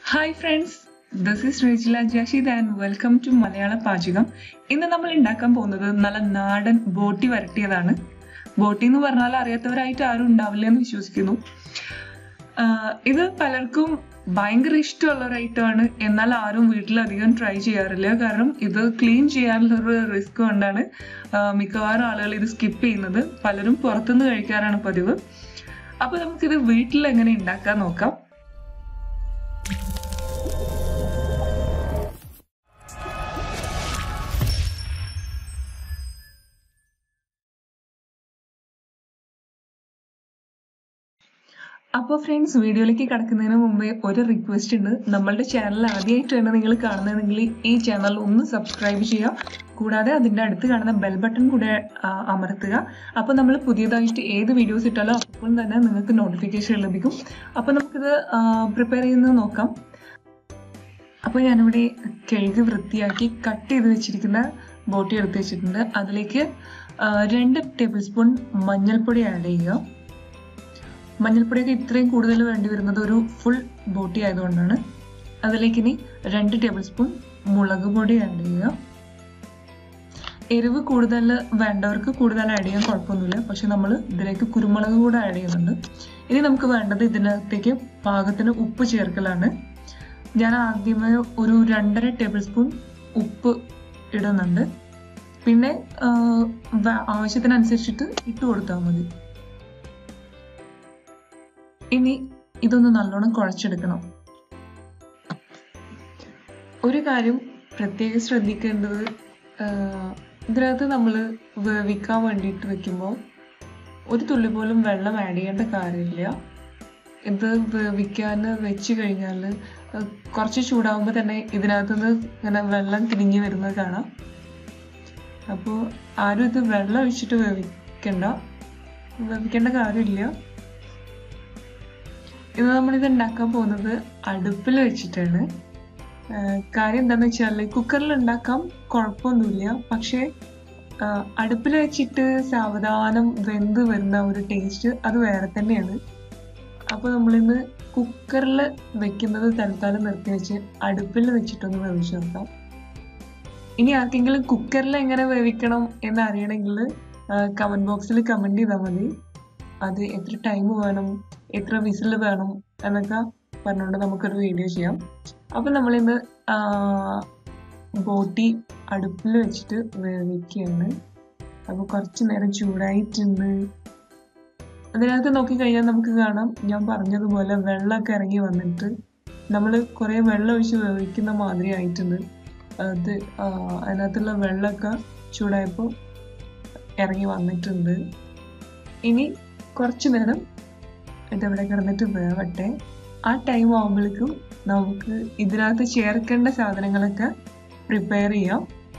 hi friends this is Rejila Jashid and welcome to Malayala Pachakam ഇന്ന് നമ്മൾ ഉണ്ടാക്കാൻ പോകുന്നത് നല്ല നാടൻ ബോട്ടി വരട്ടിയതാണ് ബോട്ടി എന്ന് പറഞ്ഞാൽ അറിയാത്തവരായിട്ട് ആരും ഉണ്ടാവില്ല എന്ന് വിശ്വസിക്കുന്നു ആഹ് ഇത് പലർക്കും ഭയങ്കര ഇഷ്ടമുള്ള ഒരു ഐറ്റമാണ് എന്നാൽ ആരും വീട്ടിലധികം ട്രൈ ചെയ്യാറില്ല കാരണം ഇത് ക്ലീൻ ചെയ്യാനുള്ള ഒരു റിസ്ക് കൊണ്ടാണ് ആഹ് മിക്കവാറും ആളുകൾ ഇത് സ്കിപ്പ് ചെയ്യുന്നത് പലരും പുറത്തുനിന്ന് കഴിക്കാറാണ് പതിവ് അപ്പൊ നമുക്കിത് വീട്ടിൽ എങ്ങനെ ഉണ്ടാക്കാൻ നോക്കാം അപ്പോൾ ഫ്രണ്ട്സ് വീഡിയോയിലേക്ക് കടക്കുന്നതിന് മുമ്പേ ഒരു റിക്വസ്റ്റ് ഉണ്ട് നമ്മളുടെ ചാനൽ ആദ്യമായിട്ടാണ് നിങ്ങൾ കാണുന്നതെങ്കിൽ ഈ ചാനൽ ഒന്ന് സബ്സ്ക്രൈബ് ചെയ്യുക കൂടാതെ അതിൻ്റെ അടുത്ത് കാണുന്ന ബെൽ ബട്ടൺ കൂടെ ആ, അമർത്തുക അപ്പോൾ നമ്മൾ പുതിയതായിട്ട് ഏത് വീഡിയോസ് ഇട്ടാലോ അപ്പോൾ തന്നെ നിങ്ങൾക്ക് നോട്ടിഫിക്കേഷൻ ലഭിക്കും അപ്പോൾ നമുക്കിത് പ്രിപ്പയർ ചെയ്യുന്നത് നോക്കാം അപ്പോൾ ഞാനിവിടെ കഴുകി വൃത്തിയാക്കി കട്ട് ചെയ്ത് വെച്ചിരിക്കുന്ന ബോട്ടി എടുത്ത് വെച്ചിട്ടുണ്ട് അതിലേക്ക് ആ, രണ്ട് ടേബിൾ സ്പൂൺ മഞ്ഞൾപ്പൊടി ആഡ് ചെയ്യുക മഞ്ഞൾപ്പൊടിയൊക്കെ ഇത്രയും കൂടുതൽ വേണ്ടി വരുന്നത് ഒരു ഫുൾ ബോട്ടി ആയതുകൊണ്ടാണ് അതിലേക്ക് ഇനി രണ്ട് ടേബിൾ സ്പൂൺ മുളക് പൊടി ആഡ് ചെയ്യുക എരിവ് കൂടുതൽ വേണ്ടവർക്ക് കൂടുതൽ ആഡ് ചെയ്യാൻ കുഴപ്പമൊന്നുമില്ല പക്ഷെ നമ്മൾ ഇതിലേക്ക് കുരുമുളക് കൂടെ ആഡ് ചെയ്യുന്നുണ്ട് ഇനി നമുക്ക് വേണ്ടത് ഇതിനകത്തേക്ക് പാകത്തിന് ഉപ്പ് ചേർക്കലാണ് ഞാൻ ആദ്യമേ ഒരു രണ്ടര ടേബിൾ സ്പൂൺ ഉപ്പ് ഇടുന്നുണ്ട് പിന്നെ ആ, വ- ആവശ്യത്തിനനുസരിച്ചിട്ട് ഇട്ട് കൊടുത്താൽ മതി ഇനി ഇതൊന്ന് നല്ലോണം കുഴച്ചെടുക്കണം ഒരു കാര്യം പ്രത്യേകം ശ്രദ്ധിക്കേണ്ടത് ആഹ്, ഇതിനകത്ത് നമ്മൾ വേവിക്കാൻ വേണ്ടിയിട്ട് വെക്കുമ്പോൾ ഒരു തുള്ളി പോലും വെള്ളം ആഡ് ചെയ്യേണ്ട കാര്യമില്ല ഇത് വേവിക്കാൻ വെച്ച് കഴിഞ്ഞാൽ കുറച്ച് ചൂടാവുമ്പോൾ തന്നെ ഇതിനകത്തുനിന്ന് ഇങ്ങനെ വെള്ളം തിരിഞ്ഞു വരുന്നത് കാണാം അപ്പോൾ ആരും ഇത് വെള്ളം ഒഴിച്ചിട്ട് വേവിക്കണ്ട വേവിക്കേണ്ട കാര്യമില്ല ഇത് നമ്മളിത് ഉണ്ടാക്കാൻ പോകുന്നത് അടുപ്പിൽ വെച്ചിട്ടാണ് ആഹ് കാര്യം എന്താന്ന് വെച്ചാൽ കുക്കറിൽ ഉണ്ടാക്കാം കുഴപ്പമൊന്നുമില്ല പക്ഷേ ആഹ് അടുപ്പിൽ വെച്ചിട്ട് സാവധാനം വെന്ത് വരുന്ന ഒരു ടേസ്റ്റ് അത് വേറെ തന്നെയാണ് അപ്പോൾ നമ്മളിന്ന് കുക്കറിൽ വെക്കുന്നത് തൽക്കാലം നിർത്തി വെച്ച് അടുപ്പിൽ വെച്ചിട്ടൊന്ന് വേവിച്ച് നോക്കാം ഇനി ആർക്കെങ്കിലും കുക്കറിൽ എങ്ങനെ വേവിക്കണം എന്ന് അറിയണമെങ്കിൽ കമന്റ് ബോക്സിൽ കമന്റ് ചെയ്താൽ മതി അത് എത്ര ടൈം വേണം എത്ര വിസിൽ വേണം എന്നൊക്കെ പറഞ്ഞുകൊണ്ട് നമുക്കൊരു വീഡിയോ ചെയ്യാം അപ്പം നമ്മളിന്ന് ആ, ബോട്ടി അടുപ്പിൽ വെച്ചിട്ട് വേവിക്കുകയാണ് അപ്പോൾ കുറച്ച് നേരം ചൂടായിട്ടുണ്ട് അതിനകത്ത് നോക്കിക്കഴിഞ്ഞാൽ നമുക്ക് കാണാം ഞാൻ പറഞ്ഞതുപോലെ വെള്ളമൊക്കെ ഇറങ്ങി വന്നിട്ട് നമ്മൾ കുറേ വെള്ളം ഒഴിച്ച് വേവിക്കുന്ന മാതിരി ആയിട്ടുണ്ട് അത് ആ, അതിനകത്തുള്ള വെള്ളമൊക്കെ ചൂടായപ്പോൾ ഇറങ്ങി വന്നിട്ടുണ്ട് ഇനി കുറച്ച് നേരം ഇതവിടെ കിടന്നിട്ട് വേവട്ടെ ആ ടൈം ആകുമ്പോഴേക്കും നമുക്ക് ഇതിനകത്ത് ചേർക്കേണ്ട സാധനങ്ങളൊക്കെ പ്രിപ്പയർ ചെയ്യാം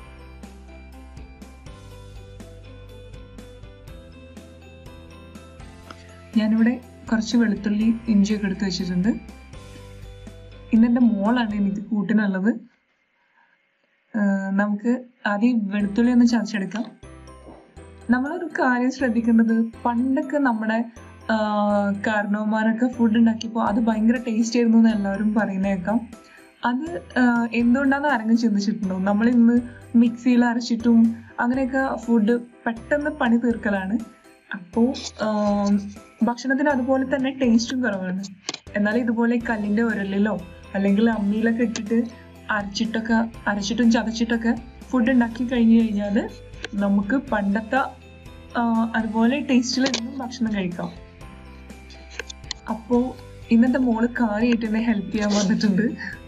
ഞാനിവിടെ കുറച്ച് വെളുത്തുള്ളി ഇഞ്ചിയൊക്കെ എടുത്ത് വെച്ചിട്ടുണ്ട് ഇന്നെൻ്റെ മോളാണ് എനിക്ക് കൂട്ടിനുള്ളത് ആഹ് നമുക്ക് ആദ്യം വെളുത്തുള്ളി ഒന്ന് ചതച്ചെടുക്കാം നമ്മളൊരു കാര്യം ശ്രദ്ധിക്കേണ്ടത് പണ്ടൊക്കെ നമ്മുടെ ആഹ് കാരണവന്മാരൊക്കെ ഫുഡ് ഉണ്ടാക്കിയപ്പോൾ അത് ഭയങ്കര ടേസ്റ്റ് ആയിരുന്നു എന്ന് എല്ലാവരും പറയുന്ന കേൾക്കാം അത് ആഹ് എന്തുകൊണ്ടാന്ന് ആരെങ്കിലും ചിന്തിച്ചിട്ടുണ്ടോ നമ്മൾ ഇന്ന് മിക്സിയിൽ അരച്ചിട്ടും അങ്ങനെയൊക്കെ ഫുഡ് പെട്ടെന്ന് പണി തീർക്കലാണ് അപ്പോൾ ഭക്ഷണത്തിന് അതുപോലെ തന്നെ ടേസ്റ്റും കുറവാണ് എന്നാൽ ഇതുപോലെ കല്ലിൻ്റെ ഉരലിലോ അല്ലെങ്കിൽ അമ്മിയിലൊക്കെ ഇട്ടിട്ട് അരച്ചിട്ടൊക്കെ അരച്ചിട്ടും ചതച്ചിട്ടൊക്കെ ഫുഡ് ഉണ്ടാക്കി കഴിഞ്ഞു കഴിഞ്ഞാൽ നമുക്ക് പണ്ടത്തെ ആ, അതുപോലെ ടേസ്റ്റിൽ നിന്നും ഭക്ഷണം കഴിക്കാം അപ്പോൾ ഇന്നത്തെ മോള് കാര്യമായിട്ട് എന്നെ ഹെൽപ്പ് ചെയ്യാൻ വന്നിട്ടുണ്ട്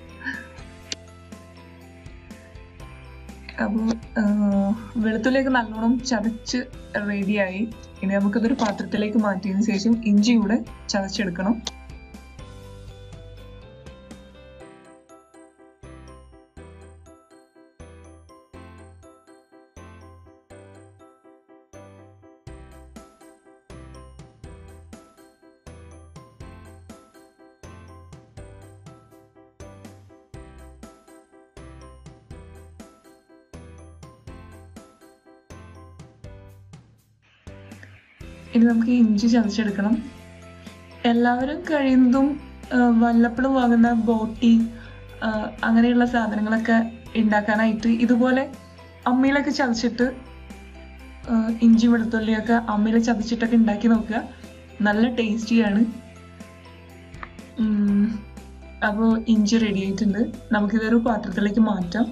അപ്പോൾ വെളുത്തുള്ളിയൊക്കെ നല്ലോണം ചതച്ച് റെഡിയായി ഇനി നമുക്കതൊരു പാത്രത്തിലേക്ക് മാറ്റിയതിന് ശേഷം ഇഞ്ചി കൂടെ ചതച്ചെടുക്കണം ഇനി നമുക്ക് ഈ ഇഞ്ചി ചതച്ചെടുക്കണം എല്ലാവരും കഴിയുന്നതും വല്ലപ്പോഴും വാങ്ങുന്ന ബോട്ടി ആ, അങ്ങനെയുള്ള സാധനങ്ങളൊക്കെ ഉണ്ടാക്കാനായിട്ട് ഇതുപോലെ അമ്മിയിലൊക്കെ ചതച്ചിട്ട് ആ, ഇഞ്ചി വെളുത്തുള്ളിയൊക്കെ അമ്മിയിൽ ചതച്ചിട്ടൊക്കെ ഉണ്ടാക്കി നോക്കുക നല്ല ടേസ്റ്റിയാണ് അപ്പോൾ ഇഞ്ചി റെഡി ആയിട്ടുണ്ട് നമുക്കിതൊരു പാത്രത്തിലേക്ക് മാറ്റാം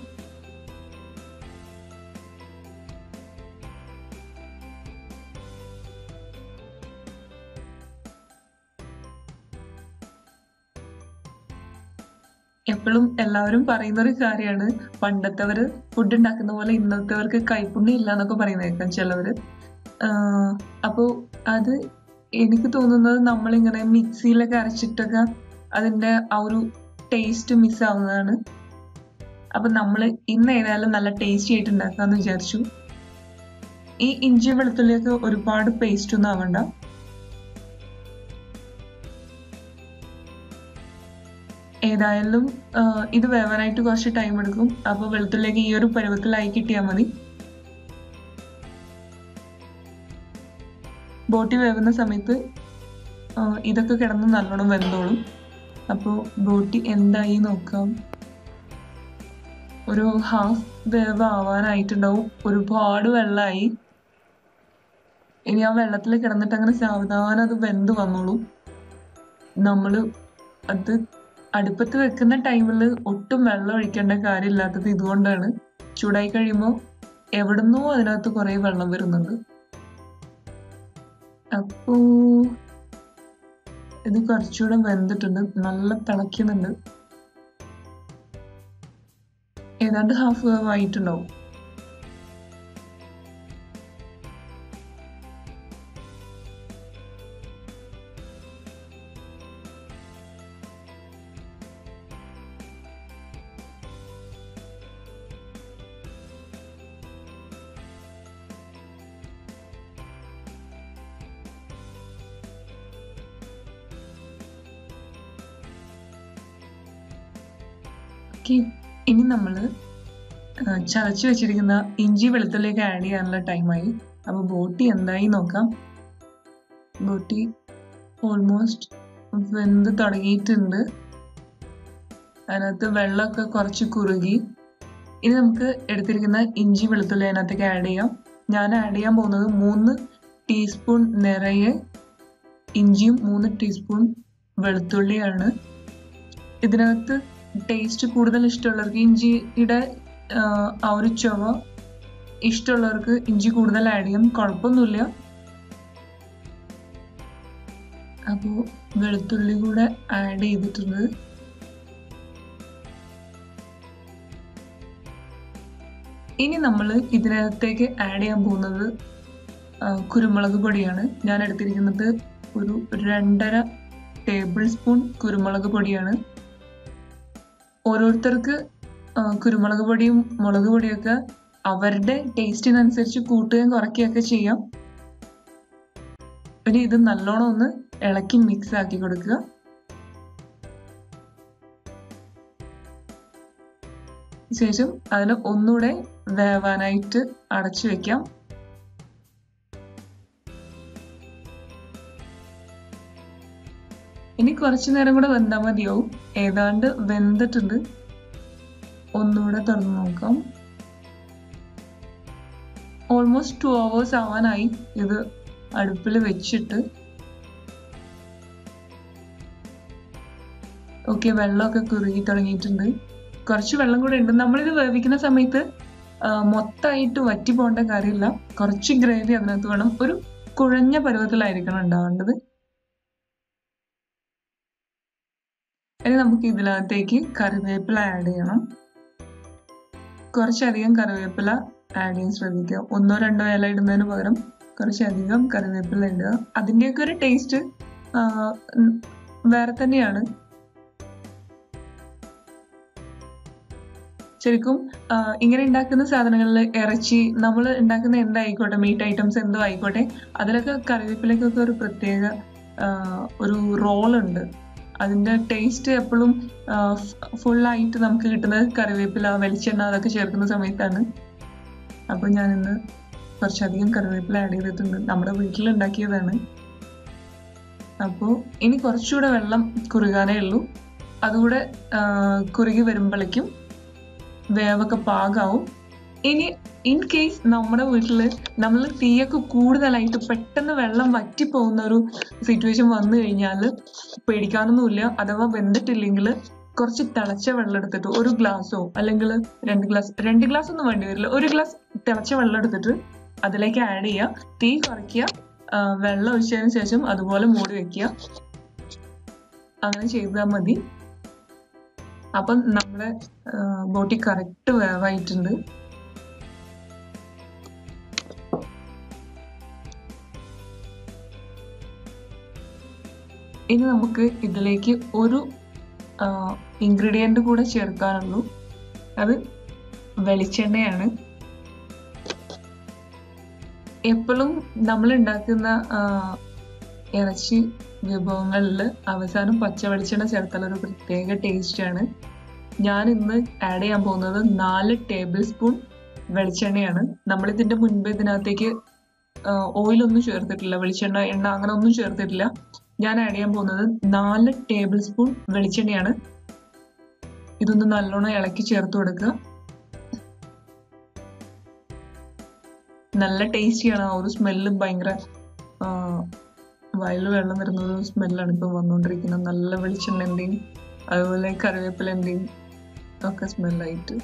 എപ്പോഴും എല്ലാവരും പറയുന്ന ഒരു കാര്യമാണ് പണ്ടത്തെവര് ഫുഡ് ഉണ്ടാക്കുന്ന പോലെ ഇന്നത്തെവർക്ക് കൈപ്പുണ്യം ഇല്ല എന്നൊക്കെ പറയുന്നേക്കാം ചിലവര് ആഹ് അപ്പോ അത് എനിക്ക് തോന്നുന്നത് നമ്മളിങ്ങനെ മിക്സിയിലൊക്കെ അരച്ചിട്ടൊക്കെ അതിന്റെ ആ ഒരു ടേസ്റ്റ് മിസ് ആവുന്നതാണ് അപ്പൊ നമ്മൾ ഇന്ന് ഏതായാലും നല്ല ടേസ്റ്റി ആയിട്ട് ഉണ്ടാക്കാന്ന് വിചാരിച്ചു ഈ ഇഞ്ചി വെളുത്തുള്ളിയൊക്കെ ഒരുപാട് പേസ്റ്റ് ഒന്നും ആവണ്ട ഏതായാലും ആഹ് ഇത് വേവാനായിട്ട് കുറച്ച് ടൈം എടുക്കും അപ്പൊ വെളുത്തുള്ളിയൊക്കെ ഈ ഒരു പരുവത്തിലായി കിട്ടിയാൽ മതി ബോട്ടി വേവുന്ന സമയത്ത് ആഹ് ഇതൊക്കെ കിടന്ന് നല്ലോണം വെന്തോളും അപ്പോൾ ബോട്ടി എന്തായി നോക്കാം ഒരു ഹാഫ് വേവ് ആവാനായിട്ടുണ്ടാവും ഒരുപാട് വെള്ളമായി ഇനി ആ വെള്ളത്തിൽ കിടന്നിട്ട് അങ്ങനെ സാവധാനം അത് വെന്ത് വന്നോളും നമ്മൾ അത് അടുപ്പത്ത് വെക്കുന്ന ടൈമിൽ ഒട്ടും വെള്ളം ഒഴിക്കേണ്ട കാര്യമില്ലാത്തത് ഇതുകൊണ്ടാണ് ചൂടായി കഴിയുമ്പോൾ എവിടുന്നോ അതിനകത്ത് കുറേ വെള്ളം വരുന്നുണ്ട് അപ്പോ ഇത് കുറച്ചുകൂടെ വെന്തിട്ടുണ്ട് നല്ല തിളയ്ക്കുന്നുണ്ട് ഏതാണ്ട് ഹാഫ് വേവ് ആയിട്ടുണ്ടാവും ഓക്കെ ഇനി നമ്മൾ ചതച്ച് വെച്ചിരിക്കുന്ന ഇഞ്ചി വെളുത്തുള്ളിയൊക്കെ ആഡ് ചെയ്യാനുള്ള ടൈമായി അപ്പോൾ ബോട്ടി എന്തായി നോക്കാം ബോട്ടി ഓൾമോസ്റ്റ് വെന്ത് തുടങ്ങിയിട്ടുണ്ട് അതിനകത്ത് വെള്ളമൊക്കെ കുറച്ച് കുറുകി ഇനി നമുക്ക് എടുത്തിരിക്കുന്ന ഇഞ്ചി വെളുത്തുള്ളി അതിനകത്തേക്ക് ആഡ് ചെയ്യാം ഞാൻ ആഡ് ചെയ്യാൻ പോകുന്നത് മൂന്ന് ടീസ്പൂൺ നിറയെ ഇഞ്ചിയും മൂന്ന് ടീസ്പൂൺ വെളുത്തുള്ളിയാണ് ഇതിനകത്ത് ടേസ്റ്റ് കൂടുതൽ ഇഷ്ടമുള്ളവർക്ക് ഇഞ്ചിയുടെ ആഹ്, ആ ഒരു ചുവ ഇഷ്ടമുള്ളവർക്ക് ഇഞ്ചി കൂടുതൽ ആഡ് ചെയ്യാം കുഴപ്പമൊന്നുമില്ല അപ്പോൾ വെളുത്തുള്ളി കൂടെ ആഡ് ചെയ്തിട്ടുണ്ട് ഇനി നമ്മൾ ഇതിനകത്തേക്ക് ആഡ് ചെയ്യാൻ പോകുന്നത് ആ, കുരുമുളക് പൊടിയാണ് ഞാൻ എടുത്തിരിക്കുന്നത് ഒരു രണ്ടര ടേബിൾ സ്പൂൺ കുരുമുളക് പൊടിയാണ് ഓരോരുത്തർക്ക് ആ, കുരുമുളക് പൊടിയും മുളക് പൊടിയൊക്കെ അവരുടെ ടേസ്റ്റിനനുസരിച്ച് കൂട്ടുകയും കുറയ്ക്കുകയൊക്കെ ചെയ്യാം ഇനി ഇത് നല്ലോണം ഒന്ന് ഇളക്കി മിക്സ് ആക്കി കൊടുക്കുക ശേഷം അതിന് ഒന്നുകൂടെ വേവാനായിട്ട് അടച്ചു വെക്കാം ഇനി കുറച്ചു നേരം കൂടെ വെന്താൽ മതിയാവും ഏതാണ്ട് വെന്തിട്ടുണ്ട് ഒന്നുകൂടെ തുറന്ന് നോക്കാം ഓൾമോസ്റ്റ് ടു അവേഴ്സ് ആവാനായി ഇത് അടുപ്പിൽ വെച്ചിട്ട് ഓക്കെ വെള്ളമൊക്കെ കുറുകി തുടങ്ങിയിട്ടുണ്ട് കുറച്ച് വെള്ളം കൂടെ ഉണ്ട് നമ്മളിത് വേവിക്കുന്ന സമയത്ത് ആ, മൊത്തമായിട്ട് വറ്റി പോകേണ്ട കാര്യമില്ല കുറച്ച് ഗ്രേവി അതിനകത്ത് വേണം ഒരു കുഴഞ്ഞ പരുവത്തിലായിരിക്കണം ഉണ്ടാവേണ്ടത് ഇനി നമുക്ക് ഇതിനകത്തേക്ക് കറിവേപ്പില ആഡ് ചെയ്യണം കുറച്ചധികം കറിവേപ്പില ആഡ് ചെയ്യാൻ ശ്രദ്ധിക്കുക ഒന്നോ രണ്ടോ ഇല ഇടുന്നതിന് പകരം കുറച്ചധികം കറിവേപ്പില ഇടുക അതിൻ്റെയൊക്കെ ഒരു ടേസ്റ്റ് വേറെ തന്നെയാണ് ശരിക്കും ആ, ഇങ്ങനെ ഉണ്ടാക്കുന്ന സാധനങ്ങളിൽ ഇറച്ചി നമ്മൾ ഉണ്ടാക്കുന്ന എന്തായിക്കോട്ടെ മീറ്റ് ഐറ്റംസ് എന്തോ ആയിക്കോട്ടെ അതിലൊക്കെ കറിവേപ്പിലക്കൊക്കെ ഒരു പ്രത്യേക ആ, ഒരു റോളുണ്ട് അതിന്റെ ടേസ്റ്റ് എപ്പോഴും ഫുള്ളായിട്ട് നമുക്ക് കിട്ടുന്നത് കറിവേപ്പില വെളിച്ചെണ്ണ അതൊക്കെ ചേർക്കുന്ന സമയത്താണ് അപ്പോൾ ഞാനിന്ന് കുറച്ചധികം കറിവേപ്പില ആഡ് ചെയ്തിട്ടുണ്ട് നമ്മുടെ വീട്ടിൽ ഉണ്ടാക്കിയതാണ് അപ്പോൾ ഇനി കുറച്ചുകൂടെ വെള്ളം കുറുകാനേ ഉള്ളൂ അതുകൂടെ ആ, കുറുകി വരുമ്പോഴേക്കും വേവൊക്കെ പാകാവും ഇനി ഇൻ കേസ് നമ്മുടെ വീട്ടിൽ നമ്മൾ തീയൊക്കെ കൂടുതലായിട്ട് പെട്ടെന്ന് വെള്ളം വറ്റിപ്പോകുന്ന ഒരു സിറ്റുവേഷൻ വന്നു കഴിഞ്ഞാൽ പേടിക്കാനൊന്നുമില്ല അഥവാ വെന്തിട്ടില്ലെങ്കിൽ കുറച്ച് തിളച്ച വെള്ളം എടുത്തിട്ട് ഒരു ഗ്ലാസ്സോ അല്ലെങ്കിൽ രണ്ട് ഗ്ലാസ് രണ്ട് ഗ്ലാസ് ഒന്നും വേണ്ടി വരില്ല ഒരു ഗ്ലാസ് തിളച്ച വെള്ളം എടുത്തിട്ട് അതിലേക്ക് ആഡ് ചെയ്യുക തീ കുറയ്ക്കുക ആ, വെള്ളം ഒഴിച്ചതിന് ശേഷം അതുപോലെ മൂടി വെക്കുക അങ്ങനെ ചെയ്താൽ മതി അപ്പം നമ്മുടെ ബോട്ടി കറക്റ്റ് വേവായിട്ടുണ്ട് ഇനി നമുക്ക് ഇതിലേക്ക് ഒരു ഇൻഗ്രീഡിയൻ്റ് കൂടെ ചേർക്കാനുള്ളൂ അത് വെളിച്ചെണ്ണയാണ് എപ്പോഴും നമ്മൾ ഉണ്ടാക്കുന്ന ആ, ഇറച്ചി വിഭവങ്ങളിൽ അവസാനം പച്ച വെളിച്ചെണ്ണ ചേർത്താൽ ഒരു പ്രത്യേക ടേസ്റ്റാണ് ഞാൻ ഇന്ന് ആഡ് ചെയ്യാൻ പോകുന്നത് നാല് ടേബിൾ സ്പൂൺ വെളിച്ചെണ്ണയാണ് നമ്മൾ ഇതിന്റെ മുൻപ് ഇതിനകത്തേക്ക് ഓയിലൊന്നും ചേർത്തിട്ടില്ല വെളിച്ചെണ്ണ എണ്ണ അങ്ങനെ ഒന്നും ചേർത്തിട്ടില്ല ഞാൻ ആഡ് ചെയ്യാൻ പോകുന്നത് നാല് ടേബിൾ സ്പൂൺ വെളിച്ചെണ്ണയാണ് ഇതൊന്ന് നല്ലോണം ഇളക്കി ചേർത്ത് കൊടുക്കുക നല്ല ടേസ്റ്റിയാണ് ആ ഒരു സ്മെല്ല് ഭയങ്കര വയലിൽ വെള്ളം വരുന്ന ഒരു സ്മെല്ലാണ് ഇപ്പം വന്നുകൊണ്ടിരിക്കുന്നത് നല്ല വെളിച്ചെണ്ണൻ്റെയും അതുപോലെ കറിവേപ്പിലൻ്റെയും ഒക്കെ സ്മെല്ലായിട്ട്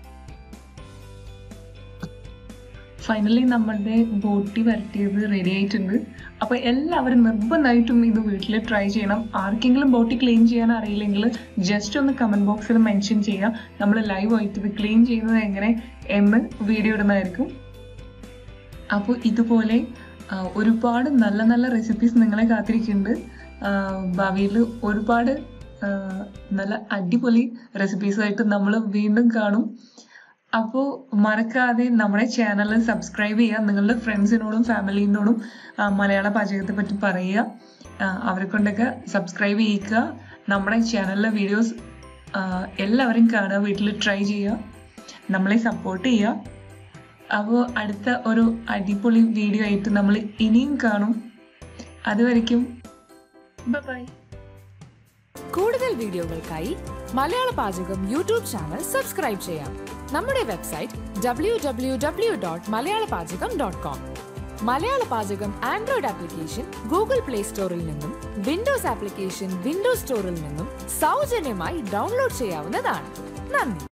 ഫൈനലി നമ്മളുടെ ബോട്ടി വരട്ടിയത് റെഡി ആയിട്ടുണ്ട് അപ്പൊ എല്ലാവരും നിർബന്ധമായിട്ടും ഇത് വീട്ടിൽ ട്രൈ ചെയ്യണം ആർക്കെങ്കിലും ബോട്ടി ക്ലീൻ ചെയ്യാൻ അറിയില്ലെങ്കിൽ ജസ്റ്റ് ഒന്ന് കമന്റ് ബോക്സിൽ മെൻഷൻ ചെയ്യുക നമ്മൾ ലൈവ് ആയിട്ട് ഇത് ക്ലീൻ ചെയ്യുന്നത് എങ്ങനെ എന്ന് വീഡിയോ ഇടുന്നതായിരിക്കും അപ്പോൾ ഇതുപോലെ ആ, ഒരുപാട് നല്ല നല്ല റെസിപ്പീസ് നിങ്ങളെ കാത്തിരിക്കുന്നുണ്ട് ഭാവിയിൽ ഒരുപാട് ആ, നല്ല അടിപൊളി റെസിപ്പീസായിട്ട് നമ്മൾ വീണ്ടും കാണും അപ്പോൾ മറക്കാതെ നമ്മുടെ ചാനൽ സബ്സ്ക്രൈബ് ചെയ്യുക നിങ്ങളുടെ ഫ്രണ്ട്സിനോടും ഫാമിലിനോടും ആ, മലയാള പാചകത്തെ പറ്റി പറയുക ആ, അവരെ കൊണ്ടൊക്കെ സബ്സ്ക്രൈബ് ചെയ്യിക്കുക നമ്മുടെ ചാനലിലെ വീഡിയോസ് എല്ലാവരും കാണുക വീട്ടിൽ ട്രൈ ചെയ്യുക നമ്മളെ സപ്പോർട്ട് ചെയ്യുക അപ്പോൾ അടുത്ത ഒരു അടിപൊളി വീഡിയോ ആയിട്ട് നമ്മൾ ഇനിയും കാണും അതുവരയ്ക്കും ബൈ കൂടുതൽ വീഡിയോകൾക്കായി മലയാള പാചകം യൂട്യൂബ് ചാനൽ സബ്സ്ക്രൈബ് ചെയ്യാം നമ്മുടെ website W W W dot Malayala Pachakam dot com മലയാള പാചകം ആൻഡ്രോയിഡ് ആപ്ലിക്കേഷൻ ഗൂഗിൾ പ്ലേ സ്റ്റോറിൽ നിന്നും വിൻഡോസ് ആപ്ലിക്കേഷൻ വിൻഡോസ് സ്റ്റോറിൽ നിന്നും സൗജന്യമായി ഡൗൺലോഡ് ചെയ്യാവുന്നതാണ് നന്ദി